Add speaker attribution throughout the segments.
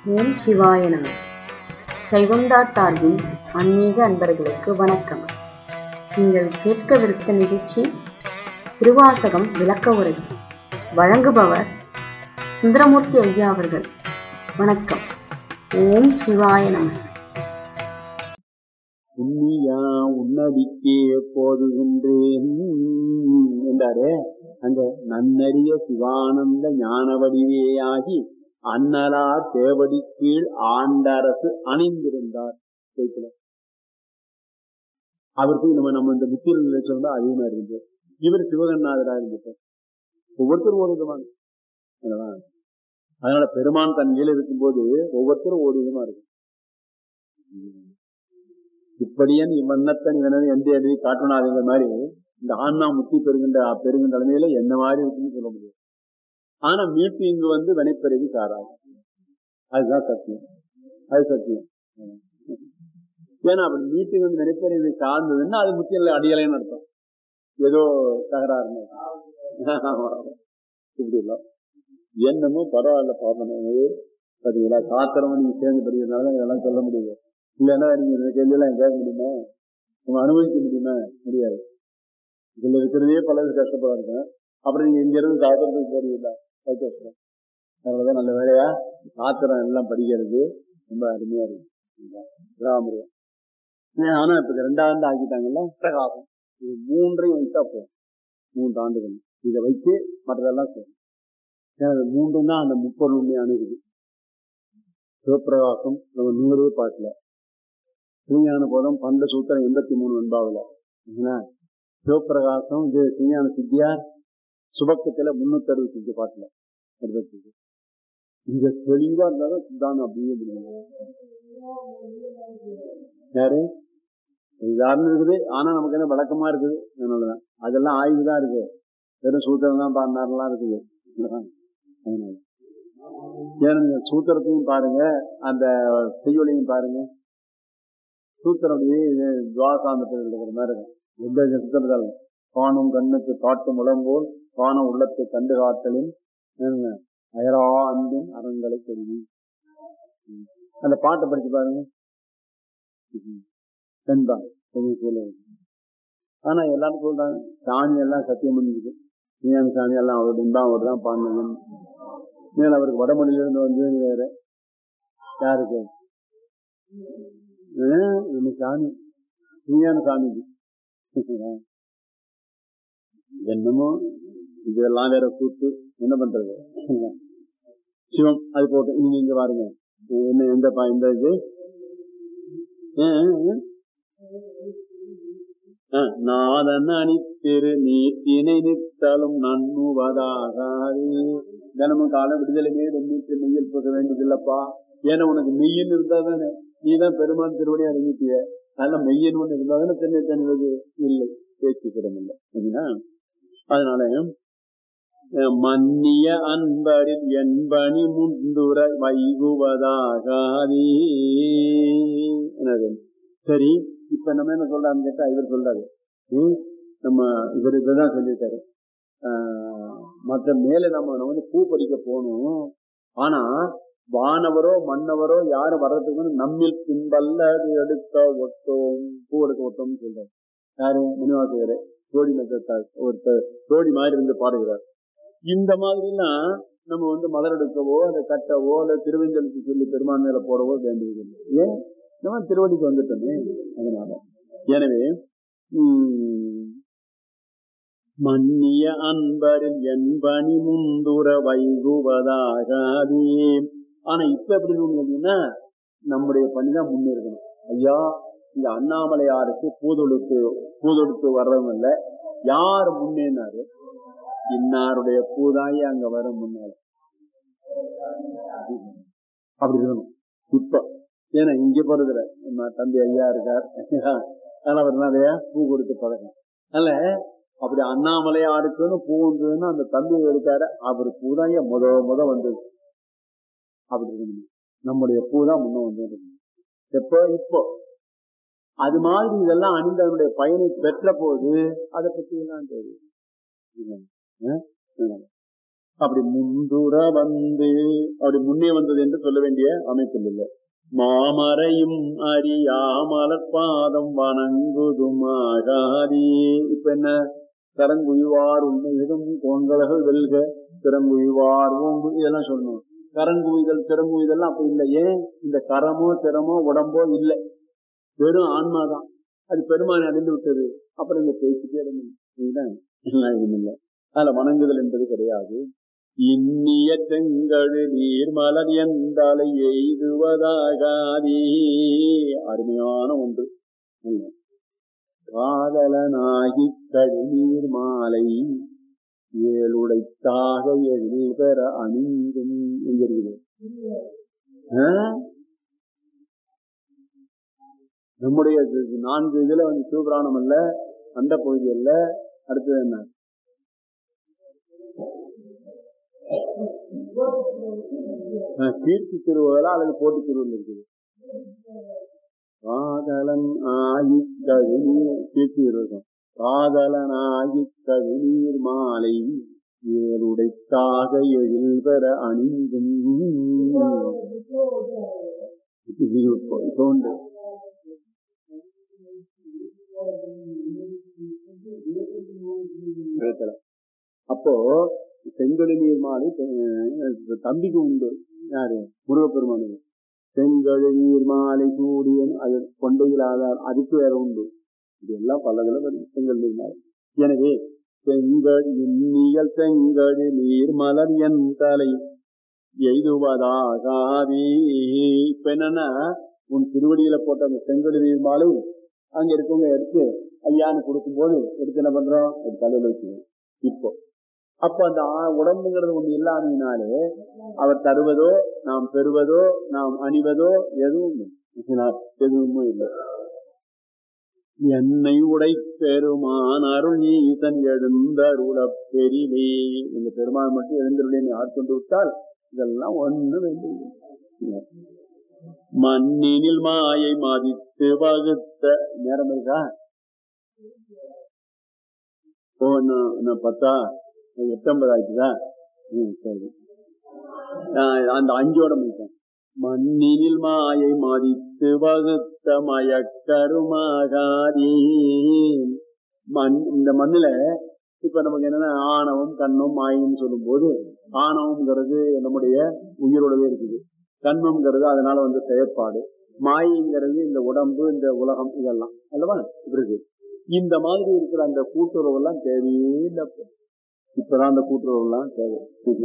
Speaker 1: ஓம் சிவாய நம சைவந்தா சார்பின் ஆன்மீக அன்பர்களுக்கு வணக்கம் நீங்கள் கேட்கவிருக்க நிகழ்ச்சி திருவாசகம் விளக்க உரை வழங்குபவர் சுந்தரமூர்த்தி ஐயா அவர்கள் வணக்கம் ஓம் சிவாய நம
Speaker 2: உன்னியா உன்னடிக்கே போதுகின்றேன் என்றாரே அந்த நன்னறிய சிவானந்த ஞான வடிவேயாகி அன்னலா தேவடி கீழ் ஆண்டரசு அணிந்திருந்தார் சேர்க்கல அவருக்கு நம்ம நம்ம இந்த முத்திர நிலைச்சு வந்து அதிகமா இருந்தது இவர் சிவகநாதரா இருந்துட்டார் ஒவ்வொருத்தரும் ஒரு விதமான அல்லவா? அதனால பெருமான் தன் கீழ இருக்கும்போது ஒவ்வொருத்தரும் ஒரு விதமா இருக்கும் இப்படியன் இவ்வண்ணத்தன் இவனது எந்த எழுதி காட்டணாதுங்கிற மாதிரி இந்த ஆன்மா முத்தி பெறுகின்ற பெருகின்ற நிலைமையில என்ன மாதிரி இருக்குன்னு சொல்ல முடியாது ஆனா மீட்பு இங்கு வந்து வினைப்பெருகி சாராது அதுதான் சத்தியம் அது சத்தியம் ஏன்னா அப்படி மீட்டிங் வந்து வினைப்பெருகி சார்ந்ததுன்னா அது முத்திய அடியலைன்னு அர்த்தம் ஏதோ தகராறுன்னு இப்படி இல்லை என்னமோ பரவாயில்ல பாப்பனே பார்த்தீங்களா காத்திரமா நீங்க சேர்ந்து படிக்கிறதுனால இதெல்லாம் சொல்ல முடியாது இல்லைன்னா நீங்க இந்த கேள்வியெல்லாம் கேட்க முடியுமா நம்ம அனுபவிக்க முடியுமா முடியாது இதுல இருக்கிறதே பல கஷ்டப்பட இருக்கேன் அப்புறம் நீங்க இங்க இருந்து சாப்பிட்றதுக்கு போறீங்களா அது கஷ்டம் அதனாலதான் நல்ல வேலையா ஆத்திரம் எல்லாம் படிக்கிறது ரொம்ப அருமையா இருக்கு ராமரியம் ஆனா இப்ப ரெண்டாண்டு ஆக்கிட்டாங்கல்ல பிரகாசம் இது மூன்றையும் வைத்தா போதும் மூன்று ஆண்டுகள் இதை வைத்து மற்றதெல்லாம் செய்யும் ஏன்னா இது மூன்றும் தான் அந்த முப்பொருள் உண்மையான இருக்குது சிவப்பிரகாசம் நம்ம நூறே பாட்டுல திருஞான போதம் பண்ட சூத்திரம் எண்பத்தி மூணு வெண்பாவில் சிவப்பிரகாசம் இது திருஞான சித்தியார் சுபக்கத்துல முன்னூத்தி அறுபத்தஞ்சு பாட்டுல அறுபத்தஞ்சு இங்க தெளிவா இருந்தாலும் சித்தாந்தம் அப்படியே முடியும் யாரு இதாருன்னு இருக்குது ஆனா நமக்கு என்ன விளக்கமா இருக்குது அதனாலதான் அதெல்லாம் ஆய்வு தான் இருக்கு வெறும் சூத்திரம் தான் பாடினாரெல்லாம் இருக்குது அதனால ஏன்னா நீங்க சூத்திரத்தையும் பாருங்க அந்த செய்யொலியும் பாருங்க சூத்திரம் அப்படியே துவாசாந்தத்தில் இருக்கிற மாதிரி இருக்கும் எந்த சுத்திரத்தால் காணும் கண்ணுக்கு காட்டு முழம்போல் காண உள்ளத்தை கண்டு காத்தலின் அயரா அன்பின் அறங்களை தெரியும் அந்த பாட்டை படிச்சு பாருங்க பெண்தான் ஆனா எல்லாரும் சொல்றாங்க சாமி எல்லாம் சத்தியம் பண்ணிருக்கு நீயான சாமி எல்லாம் அவருடைய தான் அவர் தான் பாடினது மேல அவருக்கு வடமொழியில இருந்து வந்து வேற யாருக்கு நம்ம சாமி நீயான சாமிக்கு என்னமோ இதெல்லாம் வேற கூட்டு என்ன பண்றது சிவம் அது போட்டு நீங்க இங்க பாருங்க என்ன எந்த இந்த இது நாதன் அணித்திரு நீட்டினை நிற்றாலும் நன்னுவதாகாது தினமும் கால விடுதலை மேல் எண்ணிட்டு மெய்யில் போக வேண்டியதில்லப்பா ஏன்னா உனக்கு மெய்யின் இருந்தா தானே நீ தான் பெருமான் திருவடி அறிவிப்பிய அதனால மெய்யன் ஒண்ணு இருந்தா தானே தென்னை தன்னுவது இல்லை பேச்சுக்கிடம் இல்லை சரிங்களா அதனால மன்னிய அன்பரில் என்பனி முந்துர வைகுவதாகாதே சரி இப்ப நம்ம என்ன சொல்றான்னு கேட்டா இவர் சொல்றாரு நம்ம இவர் இதுதான் சொல்லியிருக்காரு மற்ற மேல நம்ம வந்து பூ பறிக்க போகணும் ஆனா வானவரோ மன்னவரோ யாரும் வர்றதுக்கு நம்மில் பின்பல்ல அது எடுக்க ஒட்டோம் பூ எடுக்க ஒட்டோம்னு சொல்றாரு யாரு முனிவாசகரே ஜோடி ஒருத்தர் ஜோடி மாதிரி இருந்து பாடுகிறார் இந்த மாதிரிலாம் நம்ம வந்து மலர் எடுக்கவோ அதை கட்டவோ அல்ல திருவெஞ்சலுக்கு சொல்லி பெருமான் மேல போடவோ வேண்டியதில்லை ஏன் நம்ம திருவடிக்கு வந்துட்டோமே அதனால எனவே மன்னிய அன்பரில் என்பனி முந்துர வைகுவதாகாதே ஆனா இப்ப எப்படி அப்படின்னா நம்முடைய பணிதான் முன்னேறணும் ஐயா இந்த அண்ணாமலையாருக்கு பூதொடுத்து பூதொடுத்து வர்றவங்க இல்ல யார் முன்னேனாரு இன்னாருடைய பூதாயி அங்க வரும் முன்னால அப்படி இருக்கணும் இப்ப ஏன்னா இங்க போறதுல நம்ம தம்பி ஐயா இருக்கார் அதனால அவர் நிறைய பூ கொடுத்து பழக்கம் அதனால அப்படி அண்ணாமலையாருக்குன்னு பூ வந்ததுன்னா அந்த தம்பி இருக்காரு அவர் பூதாய முத முத வந்தது அப்படி இருக்கணும் நம்முடைய பூ தான் முன்ன வந்து எப்போ இப்போ அது மாதிரி இதெல்லாம் அணிந்தவனுடைய பயனை பெற்ற போது அதை பத்தி எல்லாம் தெரியும் அப்படி முந்துர வந்து அப்படி முன்னே வந்தது என்று சொல்ல வேண்டிய அமைப்பில் இல்லை மாமரையும் அறியாமலர் பாதம் வணங்குதுமாகாதே இப்ப என்ன கரங்குயுவார் உண்மையிடும் கோங்கலகள் வெல்க திறங்குயுவார் ஓங்கு இதெல்லாம் சொல்லணும் கரங்குவிதல் திறங்குவிதெல்லாம் அப்ப இல்லை ஏன் இந்த கரமோ திறமோ உடம்போ இல்லை வெறும் ஆன்மாதான் அது பெருமானை அடைந்து விட்டது அப்புறம் இந்த பேச்சுக்கே இதுதான் இல்லை அதுல வணங்குதல் என்பது கிடையாது இன்னிய செங்கழு நீர் மலர் எந்தாலை எய்துவதாகாதே அருமையான ஒன்று காதலனாகி கழுநீர் மாலை ஏழுடைத்தாக எழில் பெற அணிந்தும் என்கிறது நம்முடைய நான்கு இதுல வந்து சிவபுராணம் அல்ல அந்த பகுதி அல்ல அடுத்தது என்ன கீர்த்தி திருவுகளா அல்லது போட்டி திருவுகள் இருக்குது காதலன் ஆயி கழுநீர் கீர்த்தி இருக்கும் காதலன் ஆயி கழுநீர் மாலை ஏழுடைத்தாக எழில் பெற அணிந்தும் தோன்று அப்போ செங்கொழி நீர் மாலை தம்பிக்கு உண்டு யாரு முருகப்பெருமானு செங்கழு நீர் மாலை சூடியன் அது கொண்டையில் ஆதார் அதுக்கு வேற உண்டு இது எல்லாம் பல வரும் செங்கல் நீர் மாலை எனவே செங்கல் இன்னியல் செங்கழு நீர் மலர் என் தலை எய்துவதாகாதே இப்ப என்னன்னா உன் திருவடியில போட்ட அந்த செங்கல் நீர் மாலை அங்க இருக்கவங்க எடுத்து ஐயான்னு கொடுக்கும் போது எடுத்து என்ன பண்றோம் ஒரு தலையில வச்சுக்கணும் இப்போ அப்ப அந்த உடம்புங்கிறது ஒண்ணு இல்லாமையினாலே அவர் தருவதோ நாம் பெறுவதோ நாம் அணிவதோ எதுவும் எதுவுமே இல்லை என்னை உடை பெருமான் அருள் நீசன் எழுந்தருள பெரிவே இந்த பெருமான் மட்டும் எழுந்தருளை ஆட்கொண்டு விட்டால் இதெல்லாம் ஒண்ணு வேண்டும் மண்ணினில் மாயை மதித்து வகுத்த நேரம் இருக்கா ஓ நான் பத்தா எட்டொன்பது ஆச்சுதா சரி அந்த அஞ்சோட முடிச்சேன் மண்ணினில் மாயை மதித்து வகுத்த மயக்கருமாகாதே மண் இந்த மண்ணுல இப்ப நமக்கு என்னன்னா ஆணவம் கண்ணம் மாயின்னு சொல்லும் போது ஆணவம்ங்கிறது நம்முடைய உயிரோடவே இருக்குது கண்மம்ங்கிறது அதனால வந்து செயற்பாடு மாயங்கிறது இந்த உடம்பு இந்த உலகம் இதெல்லாம் அல்லவா இருக்கு இந்த மாதிரி இருக்கிற அந்த கூட்டுறவு எல்லாம் தேவையே இல்லை இப்பதான் அந்த கூட்டுறவு எல்லாம் தேவை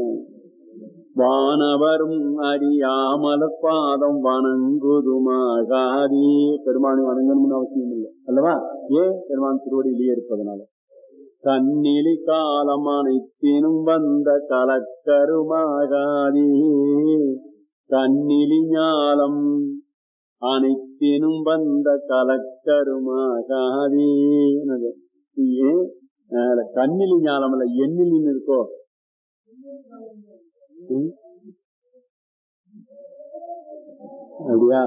Speaker 2: வானவரும் அறியாமல பாதம் வணங்குதுமாகாதே பெருமானை வணங்கணும்னு அவசியம் இல்லை அல்லவா ஏன் பெருமான் திருவடியிலேயே இருப்பதனால கண்ணிலி காலம் அனைத்தினும் வந்த கலக்கருமாகாதே கண்ணிலி ஞாலம் அனைத்தினும் வந்த கலக்கருமாகாதே ஏன் கண்ணிலி ஞானம் அல்ல எண்ணில் இருக்கோ அப்படியா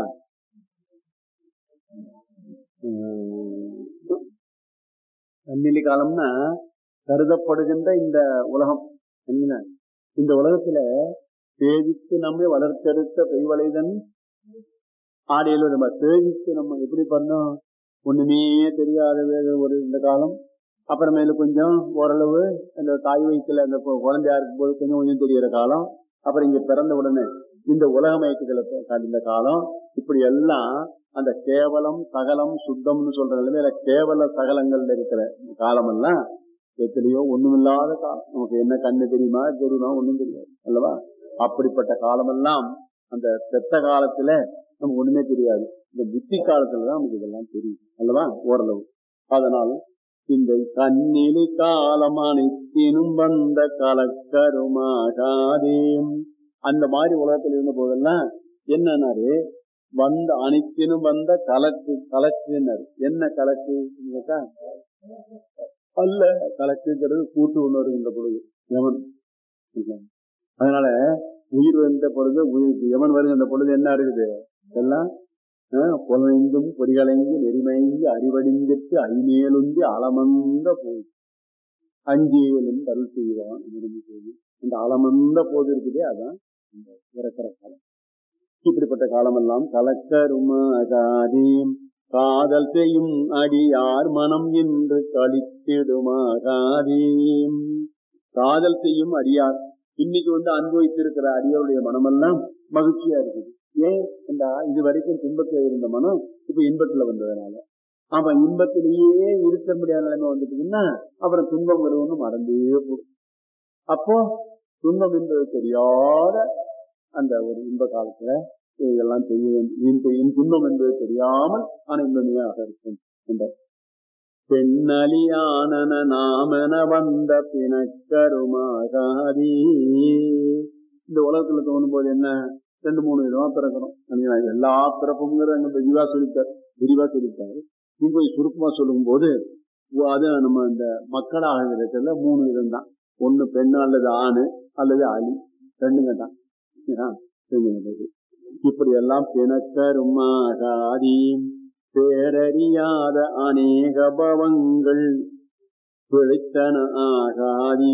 Speaker 2: கண்ணிலி காலம்னா கருதப்படுகின்ற இந்த உலகம் என்ன இந்த உலகத்துல சேவித்து நம்மை வளர்த்தெடுத்த பெய்வளைதன் ஆடையில நம்ம சேவித்து நம்ம எப்படி பண்ணோம் ஒண்ணுமே தெரியாத ஒரு இந்த காலம் அப்புறமேல கொஞ்சம் ஓரளவு அந்த தாய் வயிற்றுல அந்த குழந்தையா இருக்கும் போது கொஞ்சம் கொஞ்சம் தெரியற காலம் அப்புறம் இங்க பிறந்த உடனே இந்த உலக மயக்கத்துல இந்த காலம் இப்படி எல்லாம் அந்த கேவலம் சகலம் சுத்தம்னு சொல்ற நிலைமையில கேவல சகலங்கள்ல இருக்கிற காலம் எல்லாம் எத்தனையோ ஒண்ணுமில்லாத காலம் நமக்கு என்ன கண்ணு தெரியுமா தெரியுமா ஒண்ணும் தெரியாது அல்லவா அப்படிப்பட்ட காலமெல்லாம் அந்த செத்த காலத்துல நமக்கு ஒண்ணுமே தெரியாது இந்த புத்தி காலத்துலதான் நமக்கு இதெல்லாம் தெரியும் அல்லவா ஓரளவு அதனால இந்த கண்ணிலி காலம் அனைத்தினும் வந்த கலக்கருமாகாதே அந்த மாதிரி உலகத்தில் இருந்த போதெல்லாம் என்னன்னாரு வந்த அனைத்தினும் வந்த கலக்கு கலக்குன்னாரு என்ன கலக்கு கேட்டா அல்ல கலக்குங்கிறது கூட்டு ஒண்ணு வருகின்ற பொழுது யமன் அதனால உயிர் வந்த பொழுது உயிர் யமன் வருகின்ற பொழுது என்ன இருக்குது எல்லாம் புலனைந்தும் பொறிகளைந்து நெறிமைந்து அறிவடிந்திட்டு ஐநேலுந்தி அளமந்த போய் அஞ்சேலும் தருள் செய்வான் முடிஞ்சு போகுது இந்த அலமந்த போது இருக்குதே அதான் இந்த இறக்கிற காலம் இப்படிப்பட்ட காலமெல்லாம் கலக்கருமாகாதீம் காதல் செய்யும் அடியார் மனம் என்று கழித்திடுமாகாதீம் காதல் செய்யும் அடியார் இன்னைக்கு வந்து அனுபவித்திருக்கிற அடியாருடைய மனமெல்லாம் மகிழ்ச்சியா இருக்குது ஏன் இந்த இது வரைக்கும் துன்பத்துல இருந்த மனம் இப்ப இன்பத்துல வந்ததுனால ஆமா இன்பத்திலேயே இருக்க முடியாத நிலைமை வந்துட்டீங்கன்னா அப்புறம் துன்பம் வரும்னு மறந்தே போடும் அப்போ துன்பம் என்பது தெரியாத அந்த ஒரு இன்ப காலத்துல இதெல்லாம் செய்ய வேண்டும் துன்பம் என்பது தெரியாமல் ஆனா இன்பமையாக இருக்கும் என்ற பெண்ணலியான நாமன வந்த பிணக்கருமாகாதி இந்த உலகத்துல தோணும் போது என்ன ரெண்டு மூணு விதமா பிறக்கிறோம் எல்லா பிறப்புங்கிற விரிவா சொல்லிட்டார் விரிவா சொல்லிட்டாரு நீங்க போய் சுருக்கமா சொல்லும் போது அது நம்ம இந்த மக்களாக விதத்துல மூணு விதம் தான் ஒண்ணு பெண் அல்லது ஆணு அல்லது அலி ரெண்டுங்க தான் இப்படி எல்லாம் பிணக்கருமாகாதி பேரறியாத அநேக பவங்கள் பிழைத்தன ஆகாதி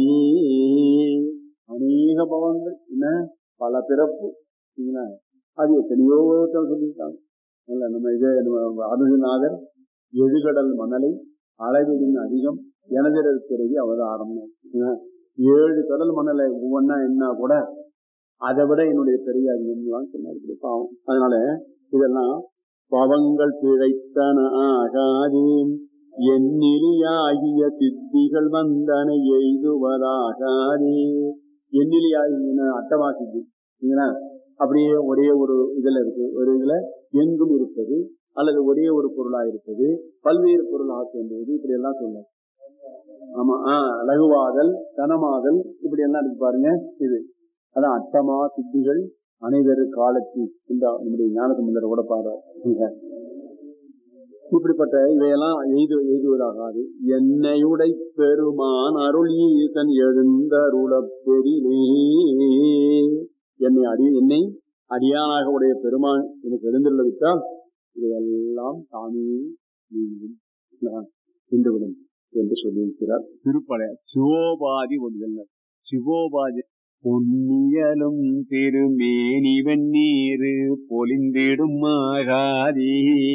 Speaker 2: அநேக பவங்கள் என்ன பல பிறப்பு அது எத்தனையோ சொல்லியிருக்காங்க நம்ம இது அருகுநாதர் எழுகடல் மணலை அளவிடின் அதிகம் எனதிரல் பிறகு அவதாரம் ஏழு கடல் மணலை ஒவ்வொன்னா என்ன கூட அதை விட என்னுடைய பெரிய அதிகம் சொன்னார் பாவம் அதனால இதெல்லாம் பவங்கள் பிழைத்தன ஆகாதேன் எண்ணிலியாகிய சித்திகள் வந்தன எய்துவதாகாதே எண்ணிலியாகின அட்டமா சித்தி அப்படியே ஒரே ஒரு இதுல இருக்கு ஒரு இதுல எங்கும் இருப்பது அல்லது ஒரே ஒரு பொருளா இருப்பது பல்வேறு பொருளாக தோன்றுவது இப்படி எல்லாம் சொல்ல ஆமா ஆஹ் லகுவாதல் கனமாதல் இப்படி எல்லாம் இருக்கு பாருங்க இது அதான் அட்டமா சித்திகள் அனைவரு காலத்தில் இந்த நம்முடைய ஞானசம்பந்தர் கூட பாடுறார் இப்படிப்பட்ட இவையெல்லாம் எய்து எய்துவதாகாது என்னையுடை பெருமான் அருள் ஈசன் எழுந்தருள பெரிலே என்னை அடி என்னை அடியானாக உடைய பெருமான் எனக்கு எழுந்துள்ள விட்டால் இதையெல்லாம் தானே நீங்கும் விடும் என்று சொல்லியிருக்கிறார் திருப்படைய சிவோபாதி ஒன்று சிவோபாதி பொன்னியலும் திருமேனி வெந்நீரு பொலிந்திடும் ஆகாதே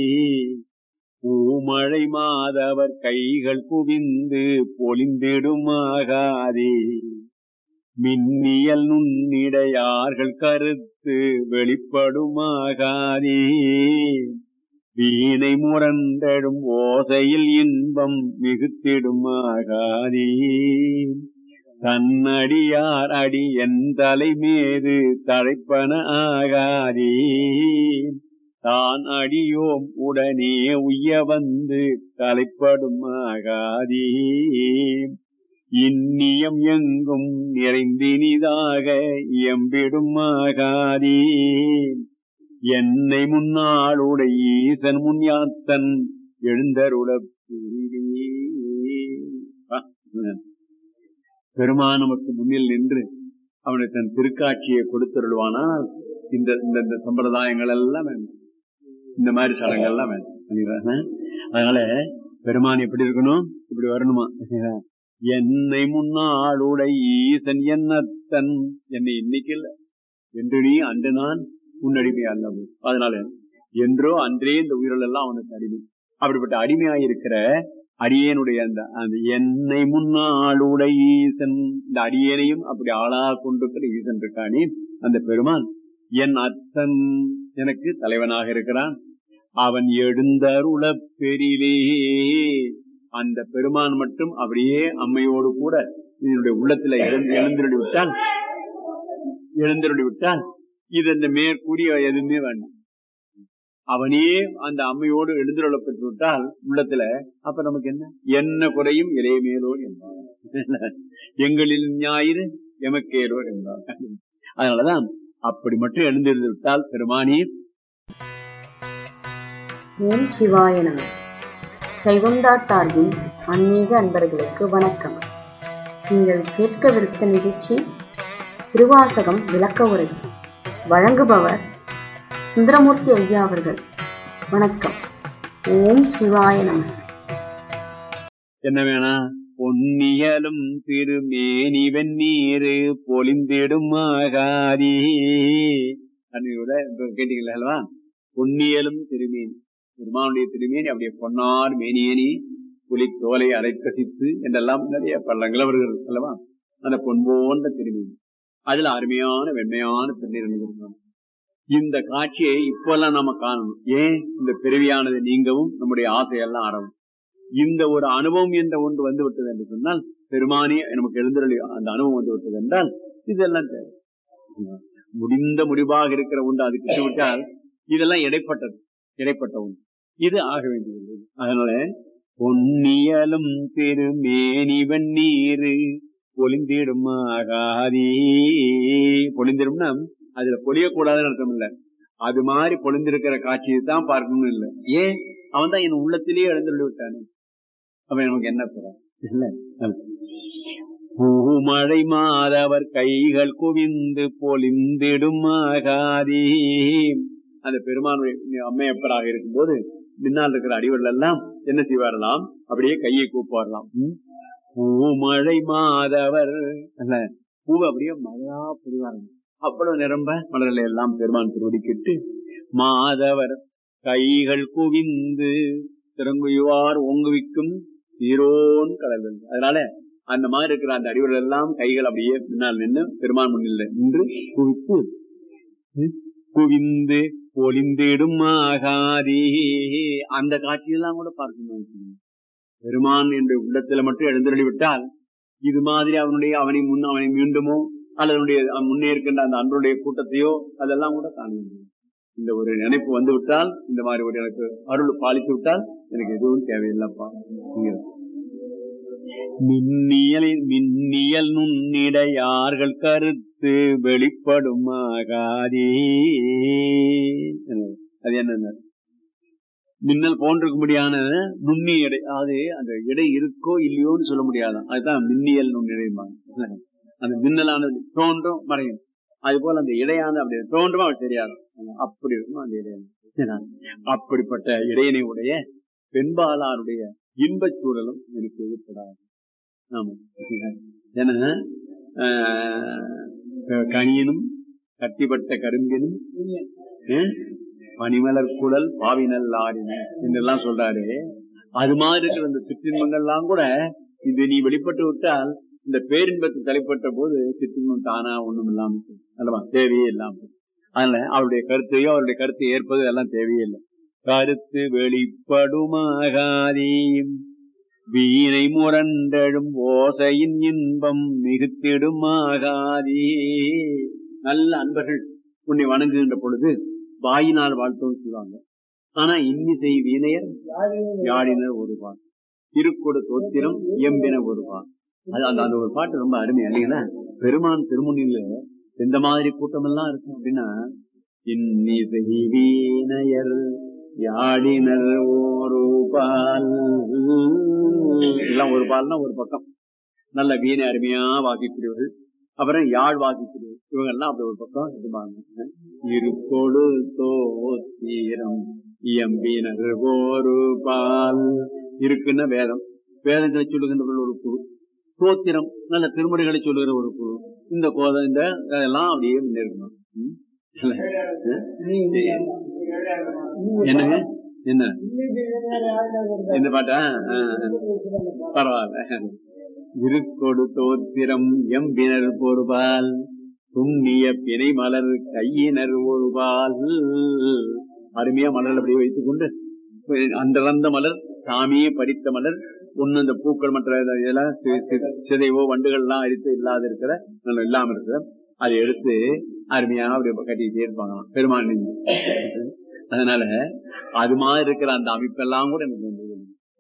Speaker 2: பூமழை மாதவர் கைகள் குவிந்து பொலிந்திடும் ஆகாதே மின்னியல் நுண்ணிடையார்கள் கருத்து வெளிப்படுமாகாதே வீணை முரண்டடும் ஓசையில் இன்பம் மிகுத்திடுமாகாதே தன்னடியார் அடி என் தலை மீது தழைப்பன ஆகாதே தான் அடியோம் உடனே உய்ய வந்து தலைப்படும் ஆகாதே இன்னியம் எங்கும் நிறைந்தினிதாக எம்பிடும் ஆகாதே என்னை முன்னாளுடைய ஈசன் முன் யாத்தன் எழுந்தருள பெருமான் நமக்கு முன்னில் நின்று அவனுக்கு தன் திருக்காட்சியை கொடுத்தருள்வானால் இந்த இந்த சம்பிரதாயங்கள் எல்லாம் வேண்டாம் இந்த மாதிரி சடங்கெல்லாம் வேண்டாம் அதனால பெருமான் எப்படி இருக்கணும் இப்படி வரணுமா என்னை முன்னாளுடைய ஈசன் என்னத்தன் என்னை இன்னைக்கு இல்ல என்று நீ அன்று நான் உன்னடிமை அல்லவு அதனால என்றோ அன்றே இந்த உயிர்கள் எல்லாம் அவனுக்கு அடிமை அப்படிப்பட்ட அடிமையாயிருக்கிற அடியேனுடைய அந்த அந்த என்னை முன்னாளுடைய ஈசன் இந்த அடியேனையும் அப்படி ஆளா கொண்டிருக்கிற ஈசன் இருக்கானே அந்த பெருமான் என் அத்தன் எனக்கு தலைவனாக இருக்கிறான் அவன் எழுந்தருள பெரிலே அந்த பெருமான் மட்டும் அப்படியே அம்மையோடு கூட இதனுடைய உள்ளத்துல எழுந்து எழுந்திரடி விட்டால் எழுந்திரடி விட்டால் இது இந்த மேற்கூறிய எதுவுமே வேண்டாம் அவனே அந்த அம்மையோடு எழுந்திரொள்ள பெற்று விட்டால் உள்ளத்துல அப்ப நமக்கு என்ன என்ன குறையும் இளைய மேலோர் என்பார் எங்களில் ஞாயிறு எமக்கேரோர் என்பார் அதனாலதான் அப்படி மட்டும் எழுந்திருந்து விட்டால் பெருமானி
Speaker 1: ஓம் சிவாய நம சைவந்தாட்டார்வின் ஆன்மீக அன்பர்களுக்கு வணக்கம் நீங்கள் கேட்கவிருத்த நிகழ்ச்சி திருவாசகம் விளக்க உரை வழங்குபவர் சுந்தரமூர்த்தி ஐயா அவர்கள் வணக்கம் ஓம் சிவாய நம
Speaker 2: என்ன வேணா
Speaker 3: பொன்னியலும் திருமேனி வெந்நீரு பொலிந்திடும் ஆகாதி கேட்டீங்களா அல்லவா பொன்னியலும் திருமேனி பெருமானுடைய திருமேனி அப்படியே பொன்னார் மேனியனி புலி தோலை அரைக்கசித்து என்றெல்லாம் நிறைய பள்ளங்கள் வருகிறது அல்லவா அந்த பொன் போன்ற திருமேனி அதுல அருமையான வெண்மையான திருநீர் அணிந்திருந்தாங்க இந்த காட்சியை இப்பெல்லாம் நாம காணணும் ஏன் இந்த பிறவியானது நீங்கவும் நம்முடைய ஆசையெல்லாம் அறவும் இந்த ஒரு அனுபவம் என்ற ஒன்று வந்து விட்டது என்று சொன்னால் பெருமானி நமக்கு எழுந்தருளி அந்த அனுபவம் வந்து விட்டது என்றால் இதெல்லாம் தேவை முடிந்த முடிவாக இருக்கிற ஒன்று அது கிட்டுவிட்டால் இதெல்லாம் இடைப்பட்டது இடைப்பட்ட ஒன்று இது ஆக வேண்டியது அதனால பொன்னியலும் திருமேனி வெந்நீரு பொலிந்திடும் ஆகாதே பொலிந்திடும்னா அதுல பொழியக்கூடாதுன்னு அர்த்தம் இல்ல அது மாதிரி பொழிந்திருக்கிற காட்சியை தான் பார்க்கணும்னு இல்லை ஏன் அவன் தான் என் உள்ளத்திலேயே எழுந்துள்ளி விட்டானே அவன் நமக்கு என்ன போறான் இல்ல பூமழை மாதவர் கைகள் குவிந்து பொலிந்திடும் ஆகாதே அந்த பெருமானுடைய அம்மையப்பராக இருக்கும்போது முன்னால் இருக்கிற அடிவர்கள் எல்லாம் என்ன செய்வாரலாம் அப்படியே கையை கூப்பாரலாம் பூமழை மாதவர் அல்ல பூ அப்படியே மழையா புரிவார்கள் அவ்வளவு நிரம்ப மலர்களை எல்லாம் பெருமான் திருவடிக்கிட்டு மாதவர் கைகள் குவிந்து திறங்குவார் ஓங்குவிக்கும் சீரோன் கடல் அதனால அந்த மாதிரி இருக்கிற அந்த அடிவர்கள் எல்லாம் கைகள் அப்படியே பின்னால் நின்று பெருமான் முன்னில் நின்று குவித்து குவிந்து பொலிந்திடும் ஆகாதே அந்த காட்சியெல்லாம் கூட பார்க்கணும் பெருமான் என்ற உள்ளத்துல மட்டும் எழுந்தருளி விட்டால் இது மாதிரி அவனுடைய அவனை முன் அவனை மீண்டுமோ அல்லது முன்னே இருக்கின்ற அந்த அன்பருடைய கூட்டத்தையோ அதெல்லாம் கூட காண முடியும் இந்த ஒரு நினைப்பு வந்து விட்டால் இந்த மாதிரி ஒரு எனக்கு அருள் பாலித்து விட்டால் எனக்கு எதுவும் தேவையில்லைப்பா மின்னியலில் மின்னியல் நுண்ணிடையார்கள் கருத்து வெளிப்படும் ஆகாதே அது என்ன மின்னல் போன்றிருக்கும்படியான நுண்ணி எடை அது அந்த எடை இருக்கோ இல்லையோன்னு சொல்ல முடியாதான் அதுதான் மின்னியல் நுண்ணிடைமாங்க அந்த மின்னலானது தோன்றும் மறையும் அது போல அந்த இடையான அப்படி தோன்றும் அவர் தெரியாது அப்படி இருக்கும் அந்த இடையான அப்படிப்பட்ட இடையனை உடைய பெண்பாலாருடைய இன்பச் சூழலும் எனக்கு எதிர்ப்படாது ஆமா ஏன்னா கனியனும் கட்டிப்பட்ட கரும்பினும் பனிமலர் குடல் பாவினல் ஆடின என்றெல்லாம் சொல்றாரு அது மாதிரி இருக்கிற அந்த சிற்றின்பங்கள்லாம் கூட இது நீ வெளிப்பட்டு விட்டால் இந்த பேரின்பத்தை தலைப்பட்ட போது சிற்றின்பம் தானா ஒண்ணும் இல்லாம அல்லவா தேவையே இல்லாம அதனால அவருடைய கருத்தையோ அவருடைய கருத்தை ஏற்பது எல்லாம் தேவையே இல்லை கருத்து வெளிப்படுமாகாதீம் வீணை முரண்டழும் ஓசையின் இன்பம் மிகுத்திடுமாகாதே நல்ல அன்பர்கள் உன்னை வணங்குகின்ற பொழுது வாயினால் வாழ்த்தவும் செய்வாங்க ஆனா இன்னிசை வீணையர் யாழினர் ஒரு பாட்டு திருக்கொடு தோத்திரம் இயம்பின ஒரு பாட்டு அது அந்த அந்த ஒரு பாட்டு ரொம்ப அருமை இல்லைங்களா பெருமான் திருமுனில எந்த மாதிரி கூட்டம் எல்லாம் இருக்கும் அப்படின்னா இன்னிசை வீணையர் யாழினர் ஒரு பால் எல்லாம் ஒரு பால்னா ஒரு பக்கம் நல்ல வீணை அருமையா வாசிக்கிறவர்கள் அப்புறம் யாழ் வாசிக்கிறது இவங்க எல்லாம் அப்படி ஒரு பக்கம் இருப்பாங்க இருக்கொழு தோத்தீரம் இயம்பினர் ஒரு பால் இருக்குன்னா வேதம் வேதங்களை சொல்லுகின்ற ஒரு குழு தோத்திரம் நல்ல திருமுறைகளை சொல்லுகிற ஒரு குழு இந்த கோத இந்த இதெல்லாம் அப்படியே முன்னேறணும் என்னங்க என்ன இந்த பாட்டா பரவாயில்ல இருக்கொடு தோத்திரம் எம்பினர் பொறுபால் துண்ணிய பிணை மலர் கையினர் ஒருபால் அருமையா மலர் அப்படியே வைத்துக் கொண்டு அந்தளந்த மலர் சாமியே பறித்த மலர் ஒண்ணு இந்த பூக்கள் மற்ற இதெல்லாம் சிதைவோ வண்டுகள் எல்லாம் அரித்து இல்லாத இருக்கிற இல்லாம இருக்கிற அதை எடுத்து அருமையா அப்படி கட்டிக்கிட்டே இருப்பாங்களாம் பெருமாள் அதனால அது மாதிரி இருக்கிற அந்த அமைப்பெல்லாம் கூட எனக்கு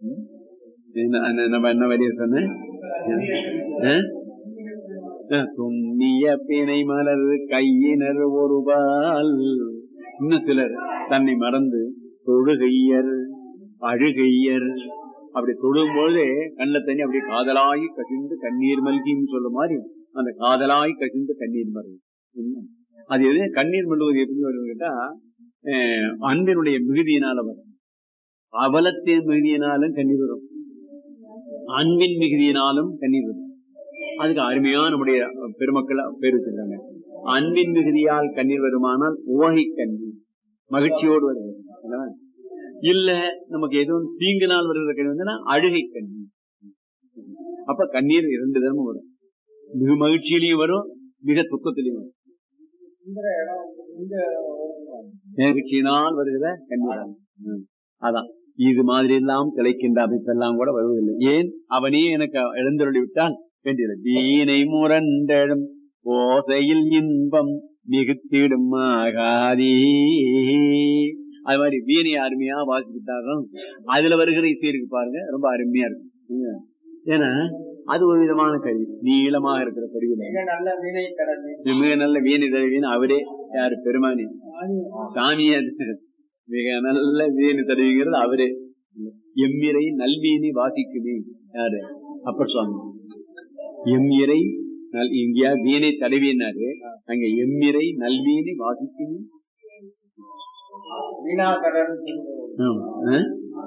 Speaker 3: நம்ம என்ன வழிய சொன்ன துண்ணிய பிணை மலர் கையினர் ஒருபால் இன்னும் சிலர் தன்னை மறந்து தொழுகையர் அழுகையர் அப்படி தொழும்போது கண்ணில தண்ணி அப்படி காதலாகி கசிந்து கண்ணீர் மல்கின்னு சொல்ற மாதிரி அந்த காதலாகி கசிந்து கண்ணீர் மல்கும் அது எது கண்ணீர் மல்வது எப்படி வரும் கேட்டா அன்பினுடைய மிகுதியினால வரும் அவலத்தின் மிகுதியினாலும் கண்ணீர் வரும் அன்பின் மிகுதியினாலும் கண்ணீர் வரும் அதுக்கு அருமையா நம்முடைய பெருமக்கள் பேர் வச்சிருக்காங்க அன்பின் மிகுதியால் கண்ணீர் வருமானால் உவகை கண்ணீர் மகிழ்ச்சியோடு வருவது அல்லவா? இல்ல நமக்கு எதுவும் தீங்கு நாள் வருகிற கண்ணீர் வந்துன்னா அழுகை கண்ணீர் அப்ப கண்ணீர் இரண்டு தரமும் வரும் மிக மகிழ்ச்சியிலையும் வரும் மிக துக்கத்திலையும் வரும் மகிழ்ச்சியினால் வருகிற கண்ணீர் ம். அதான் இது மாதிரி எல்லாம் திளைக்கின்ற அமைப்பெல்லாம் கூட வருவதில்லை ஏன் அவனே எனக்கு எழுந்தருளி விட்டால் வேண்டியது வீணை முரண்டழும் ஓசையில் இன்பம் மிகுத்திடும் ஆகாதே அது மாதிரி வீணை அருமையா வாசிக்கிட்டாலும் அதுல வருகிற இசை இருக்கு பாருங்க ரொம்ப அருமையா இருக்கு ம். ஏன்னா அது ஒரு விதமான கருவி நீளமாக இருக்கிற கருவியில
Speaker 4: நல்ல வினை கடமை
Speaker 3: மிக நல்ல வீணை தருவின்னு அவரே யாரு பெருமானி சாமியே அது. மிக நல்ல வீணை தருவிங்கிறது அவரே எம்மிரை நல்வீணி வாசிக்குமே யாரு அப்பர் சுவாமி எம்மிரை நல் இங்கேயா வீணை தடவினாரு அங்க எம்மிரை நல்வீணி வாசிக்குமே
Speaker 4: வீணாகரன்
Speaker 3: ஆமா. ஆ?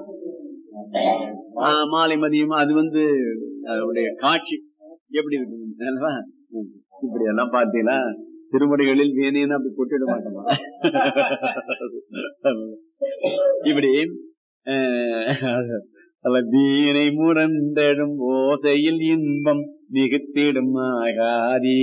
Speaker 3: ஆ, மாலை மதியம் அது வந்து அதனுடைய காட்சி எப்படி இருக்கு அல்லவா? ம். இப்படி எல்லாம் பார்த்தீங்களா திருமுறைகளில் வீணைன்னு அப்படி கொட்டிட மாட்டோமா இப்படி அஹ், அல்ல வீணை முரண்டடும் ஓசையில் இன்பம் மிகுத்திடும் ஆகாதே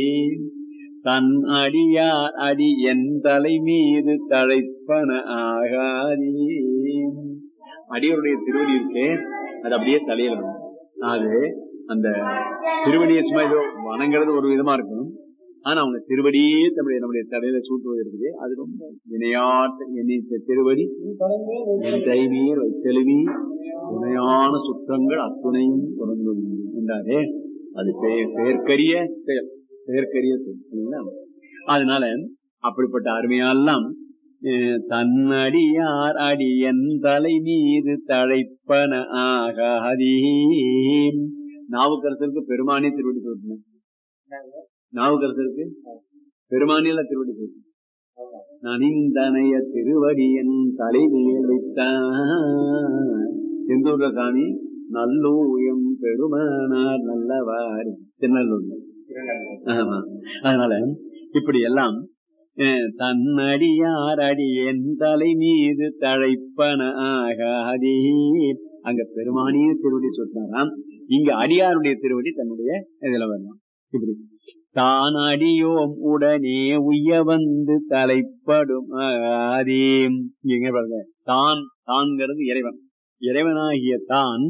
Speaker 3: தன் அடியார் அடி என் தலை மீது தழைப்பன ஆகாதே அடியருடைய திருவடி இருக்கே அது அப்படியே தலையில வரும் அது அந்த திருவடியை சும்மா ஏதோ வணங்குறது ஒரு விதமா இருக்கும் ஆனா அவங்க திருவடியே தன்னுடைய நம்முடைய தலையில சூட்டுவது இருக்குது அது ரொம்ப வினையாட்ட எண்ணித்த திருவடி என் தைநீர் வைத்தெழுவி துணையான சுற்றங்கள் அத்துணையும் தொடர்ந்து என்றாரே அது பெயர் பெயர்க்கரிய செயல் பெயர்க்கரிய செயல் சரிங்களா? அதனால அப்படிப்பட்ட அருமையெல்லாம் அஹ், தன்னடியார் அடி என் தலை மீது தழைப்பன ஆகாதே நாவுக்கரசருக்கு பெருமானே திருவடி போட்டினேன் நாவுக்கரசருக்கு பெருமானில திருவடி போட்டினேன் நனிந்தனைய திருவடி என் தலைமையில் வைத்தான் செந்தூர சாமி நல்லூயம் பெருமானார் நல்லவாறு திருநெல்லூர் ஆமா. அதனால இப்படி எல்லாம் அஹ், தன்னடியார் அடி என் தலை மீது தழைப்பன ஆகாதே அங்க பெருமானிய திருவடி சொன்னாராம் இங்க அடியாருடைய திருவடி தன்னுடைய இதுல வரலாம் இப்படி தான் அடியோம் உடனே உய்ய வந்து தலைப்படும் ஆதே இங்க எங்க பாருங்க தான் தான்ங்கிறது இறைவன் இறைவனாகிய தான்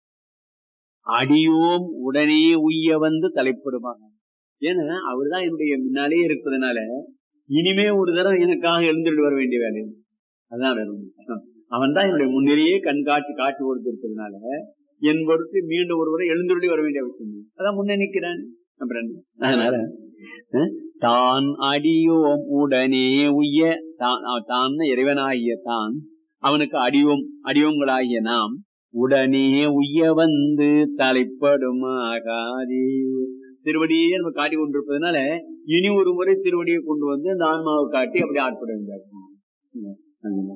Speaker 3: அடியோம் உடனே உய்ய வந்து தலைப்படுவாங்க ஏன்னா அவர்தான் என்னுடைய முன்னாலே இருப்பதனால இனிமே ஒரு தடவை எனக்காக எழுந்துட்டு வர வேண்டிய வேலை இல்லை. அதான் வேற அவன் தான் என்னுடைய முன்னிலேயே கண் காட்சி காட்சி கொடுத்திருப்பதனால என் பொறுத்து மீண்டும் ஒருவரை எழுந்துருளி வர வேண்டிய அவசியம் இல்லை. அதான் முன்னே நிற்கிறான் அப்புறம் என்ன? அதனால அஹ், தான் அடியோம் உடனே உய்ய தான் தான் இறைவனாகிய தான் அவனுக்கு அடியோம் அடியோங்களாகிய நாம் உடனே உய்ய வந்து தலைப்படும் ஆகாதே திருவடியே நம்ம காட்டி கொண்டிருப்பதனால இனி ஒரு முறை திருவடியை கொண்டு வந்து அந்த ஆன்மாவை காட்டி அப்படி ஆட்பட வேண்டாம்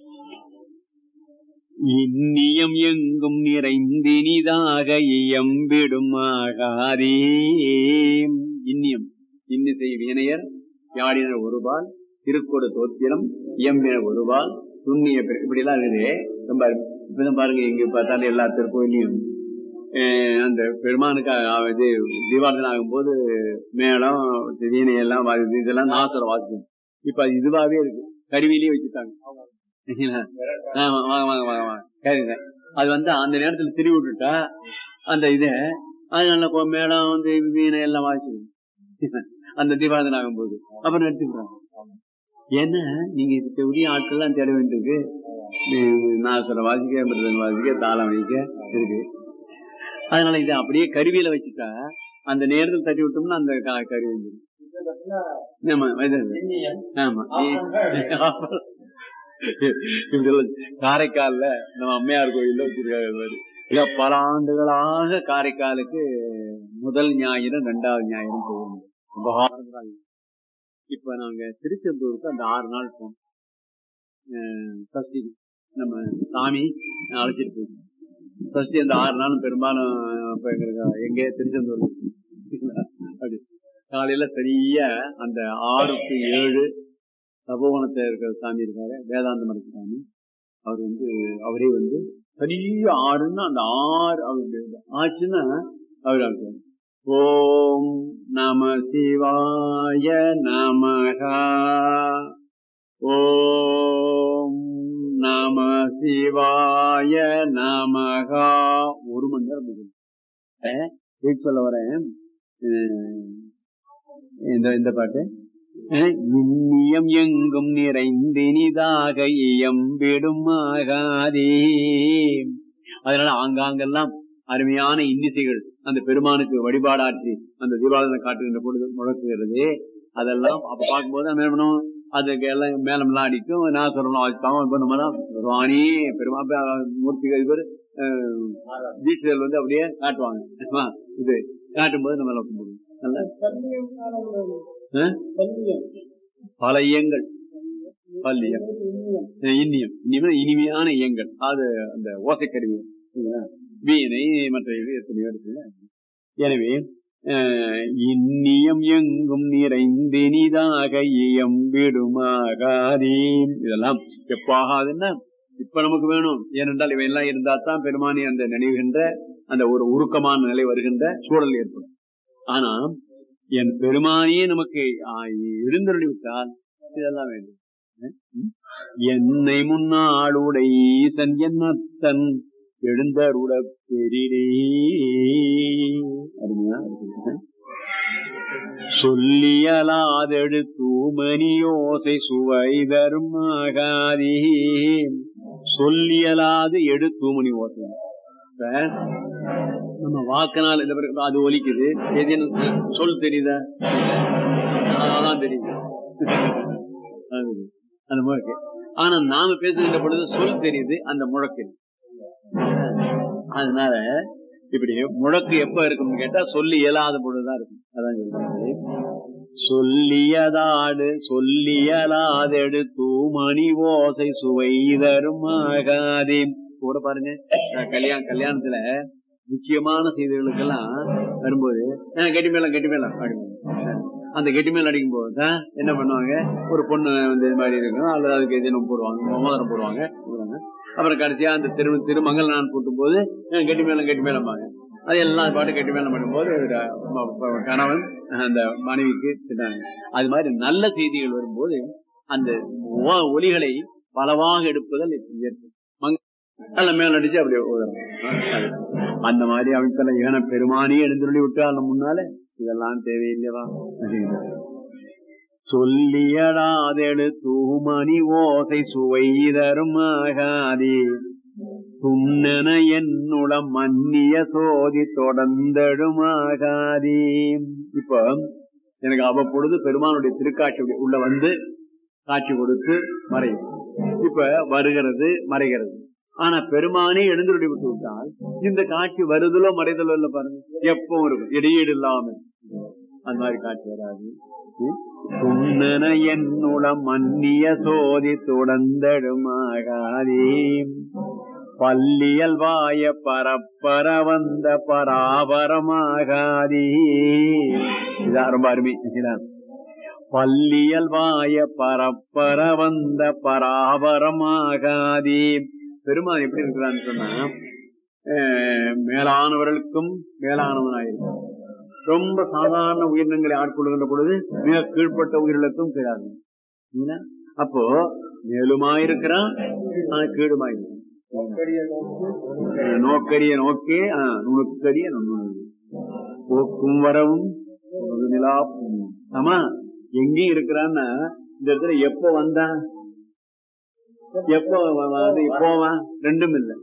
Speaker 3: இன்னியம் எங்கும் நிறைந்தினிதாக இயம்பிடும் ஆகாதே இன்னியம் இன்னிசை வினையர் யாடினர் ஒருபால் திருக்கோடு தோத்திரம் இயம்பின ஒருபால் துண்ணிய பெரு- இப்படி எல்லாம் இருக்குது ரொம்ப அருமை. இப்பதான் பாருங்க எங்க பார்த்தாலும் எல்லா திருக்கோயிலையும் அஹ் அந்த பெருமானுக்கு அஹ் இது தீபாவளி ஆகும்போது மேளம் வீணை எல்லாம் வாசி இதெல்லாம் நாசரம் வாசிக்கும் இப்ப அது இதுவாவே இருக்கு கருவிலேயே வச்சுட்டாங்க சரிங்களா? ஆமா, வாங்க வாங்க வாங்க வாங்க சரிங்க அது வந்து அந்த நேரத்துல திரி விட்டுட்டா அந்த இத அது நல்ல கொ- மேளம் வந்து வீணை எல்லாம் வாசிக்கும் அந்த தீபாவளி ஆகும்போது அப்புறம் எடுத்துக்கிறாங்க ஏன்னா நீங்க இதுக்கு உரிய ஆட்கள்லாம் தேட வேண்டியிருக்கு நீ- நாசரம் வாசிக்க மிருதன் வாசிக்க தாளம் வைக்க இருக்கு அதனால இதை அப்படியே கருவியில வச்சுட்டா அந்த நேரத்தில் தட்டி விட்டோம்னா அந்த க- கருவி வந்துடும். ஆமா இது அது. ஆமா இப்படி எல்லாம் காரைக்கால்ல நம்ம அம்மையார் கோயில்ல வச்சிருக்காங்க இது மாதிரி இத பல ஆண்டுகளாக காரைக்காலுக்கு முதல் ஞாயிறு ரெண்டாவது ஞாயிறு போகணும் ரொம்ப ஆரம்பமா இருக்கு. இப்ப நாங்க திருச்செந்தூருக்கு அந்த ஆறு நாள் போனோம் அஹ் சஷ்டி நம்ம சாமி அழைச்சிட்டு போயிட்டோம் ஃபர்ஸ்ட் இந்த ஆறு நாளும் பெரும்பாலும் இப்ப எங்களுக்கு எங்கே திருச்செந்தூர் அப்படி காலையில சரியா அந்த ஆறுக்கு ஏழு தபோவனத்தில் இருக்கிற சாமி இருக்காரு வேதாந்த சாமி அவர் வந்து அவரே வந்து சரியா ஆறுன்னா அந்த ஆறு அவருக்கு ஆச்சுன்னா அவர் அவருக்கு ஓம் நம சிவாய நமகா ஓம் நம சிவாய நமகா ஒரு மணி நேரம் முடியும் ஏன் சொல்ல வரேன் அஹ் இந்த இந்த பாட்டு அஹ் இன்னியம் எங்கும் நிறைந்தினிதாக இயம்பிடும் ஆகாதே அதனால ஆங்காங்கெல்லாம் அருமையான இன்னிசைகள் அந்த பெருமானுக்கு வழிபாடாற்றி அந்த தீபாவளி காட்டுகின்ற பொழுது முழக்குகிறது அதெல்லாம் அப்ப பார்க்கும்போது நம்ம என்ன பண்ணுவோம் அதுக்கு எல்லாம் மேலம் எல்லாம் அடிக்கும் நான் சொல்லணும் வாசிப்பாங்க இப்ப நம்ம தான் வாணி பெருமா மூர்த்திகள் இவர் தீட்சிதர் வந்து அப்படியே காட்டுவாங்க ஆமா, இது காட்டும்போது நம்ம எல்லாம் கும்பிடுவோம் நல்ல ஆ? பல இயங்கள் பல்லியம் இன்னியம் இன்னியம் இனிமையான இயங்கள் அது அந்த ஓசைக்கருவி சரிங்களா? வீணை மற்ற இது எத்தனையோ இருக்கு எனவே அஹ், இன்னியம் எங்கும் நிறைந்தினிதாக இயம்பிடுமாகாதே இதெல்லாம் எப்ப ஆகாதுன்னா இப்ப நமக்கு வேணும் ஏனென்றால் இவை எல்லாம் இருந்தா தான் பெருமானி அந்த நினைவுகின்ற அந்த ஒரு உருக்கமான நிலை வருகின்ற சூழல் ஏற்படும் ஆனா என் பெருமானியே நமக்கு எழுந்தருளி விட்டால் இதெல்லாம் வேண்டும் ம்? என்னை முன்னாளுடை ஈசன் என்னத்தன் எழுந்தருட பெரிடே அருமையா இருக்கு. சொல்லியலாதெடு தூமணி ஓசை சுவை தரும் ஆகாதே சொல்லியலாது எடு தூமணி ஓசை இப்ப நம்ம வாக்கினால் இந்த பிறகு அது ஒலிக்குது ஏதேனும் சொல் தெரியுதா அதான் தெரியுது அது அந்த முழக்கு ஆனா நாம பேசுகின்ற பொழுது சொல் தெரியுது அந்த முழக்கு அதனால இப்படி முழக்கு எப்ப இருக்கும்னு கேட்டா சொல்லி இயலாத பொழுதுதான் இருக்கும் அதான் சொல்றாங்க சொல்லியதாடு சொல்லியலாதெடு தூமணி ஓசை சுவை தருமாகாதே கூட பாருங்க அஹ் கல்யாண கல்யாணத்துல முக்கியமான செய்திகளுக்கெல்லாம் வரும்போது "அஹ் கெட்டி மேளம் கெட்டி மேளம் அப்படின்னு அந்த கெட்டி மேல அடிக்கும் போது தான் என்ன பண்ணுவாங்க ஒரு பொண்ணு வந்து இது மாதிரி இருக்கும் அல்லது அதுக்கு எதுவும் போடுவாங்க மோதிரம் போடுவாங்க போடுவாங்க. அப்புறம் கடைசியா அந்த திரு திருமங்கல் நான் கூட்டும் போது "அஹ் கெட்டி மேளம் கெட்டி மேளம்பாங்க அது எல்லாம் பாட்டு கெட்டி மேளம் பண்ணும்போது ஒரு ம- ம- கணவன் அந்த மனைவிக்கு திட்டாங்க அது மாதிரி நல்ல செய்திகள் வரும்போது அந்த ஒ- ஒலிகளை பலவாக எடுப்பதில் ஏற்படும் மங்க- நல்ல மேல அடிச்சு அப்படியே ஓதுறோம். அந்த மாதிரி அமைப்பில் ஏன பெருமானே எழுந்துள்ளி விட்டு அந்த முன்னால இதெல்லாம் தேவையில்லையவா சொல்லியடாதெடு தூமணி ஓசை சுவை தருமாகாதே துண்ணன என்னுளம் மன்னிய சோதி தொடர்ந்தடுமாகாதே இப்ப எனக்கு அவ்வப்பொழுது பெருமானுடைய திருக்காட்சி உள்ள வந்து காட்சி கொடுத்து மறையும் இப்ப வருகிறது மறைகிறது ஆனா பெருமானே எழுந்துருடி விட்டு விட்டால் இந்த காட்சி வருதலோ மறைதலோ இல்ல பாருங்க எப்பவும் இருக்கும் இடையீடு இல்லாம அந்த மாதிரி காட்சி வராது துண்ணன என்னுளம் மன்னிய சோதி தொடர்ந்தடுமாகாதே பல்லியல் வாய பரப்பர வந்த பராபரமாகாதே இதான் ரொம்ப அருமை சரிங்களா? பல்லியல் வாய பரப்பர வந்த பராபரமாகாதே பெருமான் எப்படி இருக்கிறான்னு சொன்னா அஹ், மேலானவர்களுக்கும் மேலானவனாயிருக்கான் ரொம்ப சாதாரண உயிரினங்களை ஆட்கொள்கின்ற பொழுது மிக கீழ்ப்பட்ட உயிரிழக்கும் கிடையாது இல்லைங்களா? அப்போ மேலுமாயிருக்கிறான் ஆனா கீழுமாயிருக்கிறான் நோக்கரிய நோக்கே ஆஹ், நுணுக்கரிய நுண்ணுணர்வு போக்கும் வரவும் ஒரு நிலா புண்ணியம். ஆமா எங்கேயும் இருக்கிறான்னா இந்த இடத்துல எப்ப வந்தான் எப்ப வ- வந்து போவான் ரெண்டும் இல்ல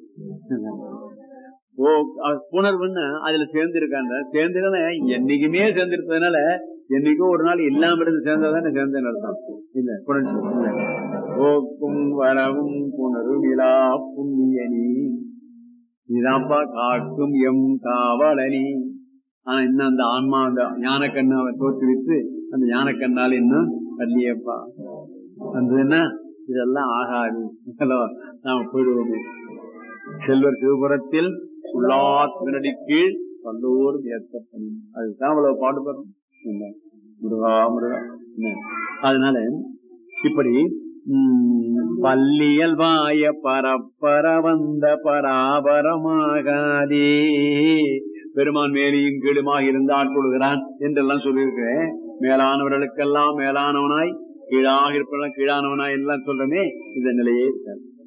Speaker 3: ஓ அ- புணர்வுன்னா அதுல சேர்ந்து இருக்காங்க சேர்ந்துதானே என்னைக்குமே சேர்ந்திருப்பதனால என்னைக்கும் ஒரு நாள் இல்லாம இருந்து சேர்ந்ததானே சேர்ந்தேன்னு அர்த்தம் இல்ல புணர்ச்சி இல்ல போக்கும் வரவும் புணர்வு நிலா புண்ணியனி இதாப்பா காக்கும் எம் காவலனி ஆனா இன்னும் அந்த ஆன்மா அந்த ஞானக்கண்ணு அவன் தோற்றுவித்து அந்த ஞானக்கண்ணால் இன்னும் கல்லியப்பா வந்ததுன்னா இதெல்லாம் ஆகாது இதெல்லாம் நாம போயிடுவோமே செல்வர் சிவபுரத்தில் உள்ளாத்தினடி கீழ் பல்லோர் ஏற்பட்டன அதுதான் அவ்வளவு பாடுபடும் என்ன? முருகா முருகா என்ன? அதனால இப்படி ம், பல்லியல் வாய பரப்பர வந்த பராபரமாகாதே பெருமான் மேலியும் கீழுமாக இருந்து ஆட்கொள்கிறான் என்றெல்லாம் சொல்லியிருக்கிறேன் மேலானவர்களுக்கெல்லாம் மேலானவனாய் கீழாக இருப்பவன் கீழானவனாய் எல்லாம் சொல்றமே இந்த நிலையே இருக்காது